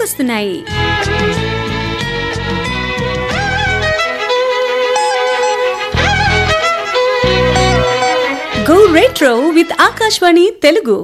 గుర్తుకొస్తున్నాయి go retro with Akashvani Telugu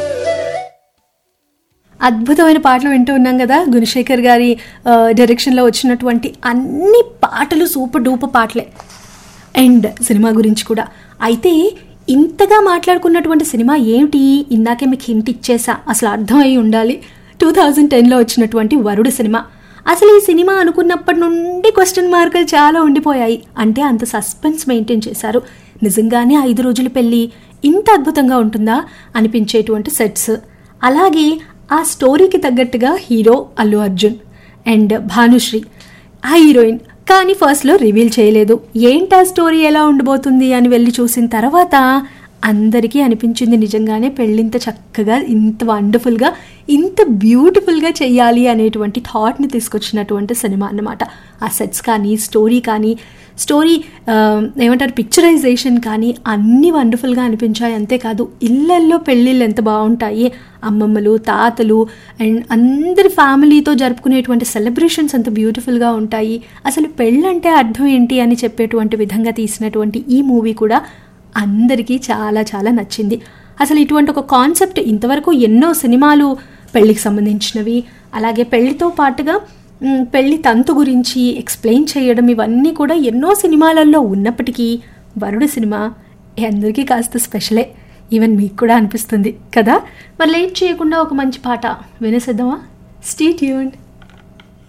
అద్భుతమైన పాటలు వింటూ ఉన్నాం కదా గుణశేఖర్ గారి ఆ, డైరెక్షన్లో వచ్చినటువంటి అన్ని పాటలు సూపర్ డూపర్ పాటలే అండ్ సినిమా గురించి కూడా అయితే ఇంతగా మాట్లాడుకున్నటువంటి సినిమా ఏమిటి ఇందాకే మీకు హింట్ ఇచ్చేసా అసలు అర్థం అయి ఉండాలి టూ థౌజండ్ టెన్లో వచ్చినటువంటి వరుడు సినిమా అసలు ఈ సినిమా అనుకున్నప్పటి నుండి క్వశ్చన్ మార్కులు చాలా ఉండిపోయాయి అంటే అంత సస్పెన్స్ మెయింటైన్ చేశారు నిజంగానే ఐదు రోజుల పెళ్ళి ఇంత అద్భుతంగా ఉంటుందా అనిపించేటువంటి సెట్స్ అలాగే ఆ స్టోరీకి తగ్గట్టుగా హీరో అల్లు అర్జున్ అండ్ భానుశ్రీ ఆ హీరోయిన్ కానీ ఫస్ట్లో రివీల్ చేయలేదు ఏంటా స్టోరీ ఎలా ఉండబోతుంది అని వెళ్ళి చూసిన తర్వాత అందరికీ అనిపించింది నిజంగానే పెళ్ళింత చక్కగా ఇంత వండర్ఫుల్గా ఇంత బ్యూటిఫుల్గా చెయ్యాలి అనేటువంటి థాట్ని తీసుకొచ్చినటువంటి సినిమా అన్నమాట ఆ సెట్స్ కానీ స్టోరీ కానీ స్టోరీ ఆ, ఏమంటారు పిక్చరైజేషన్ కానీ అన్నీ వండర్ఫుల్గా అనిపించాయి అంతేకాదు ఇళ్ళల్లో పెళ్ళిళ్ళు ఎంత బాగుంటాయి అమ్మమ్మలు తాతలు అండ్ అందరి ఫ్యామిలీతో జరుపుకునేటువంటి సెలబ్రేషన్స్ ఎంత బ్యూటిఫుల్గా ఉంటాయి అసలు పెళ్ళంటే అర్థం ఏంటి అని చెప్పేటువంటి విధంగా తీసినటువంటి ఈ మూవీ కూడా అందరికీ చాలా చాలా నచ్చింది అసలు ఇటువంటి ఒక కాన్సెప్ట్ ఇంతవరకు ఎన్నో సినిమాలు పెళ్ళికి సంబంధించినవి అలాగే పెళ్లితో పాటుగా మ్, పెళ్లి తంతు గురించి ఎక్స్ప్లెయిన్ చేయడం ఇవన్నీ కూడా ఎన్నో సినిమాలలో ఉన్నప్పటికీ వరుడు సినిమా అందరికీ కాస్త స్పెషలే ఈవెన్ మీకు కూడా అనిపిస్తుంది కదా మరి లేట్ చేయకుండా ఒక మంచి పాట వినేసేద్దామా స్టీ ట్యూన్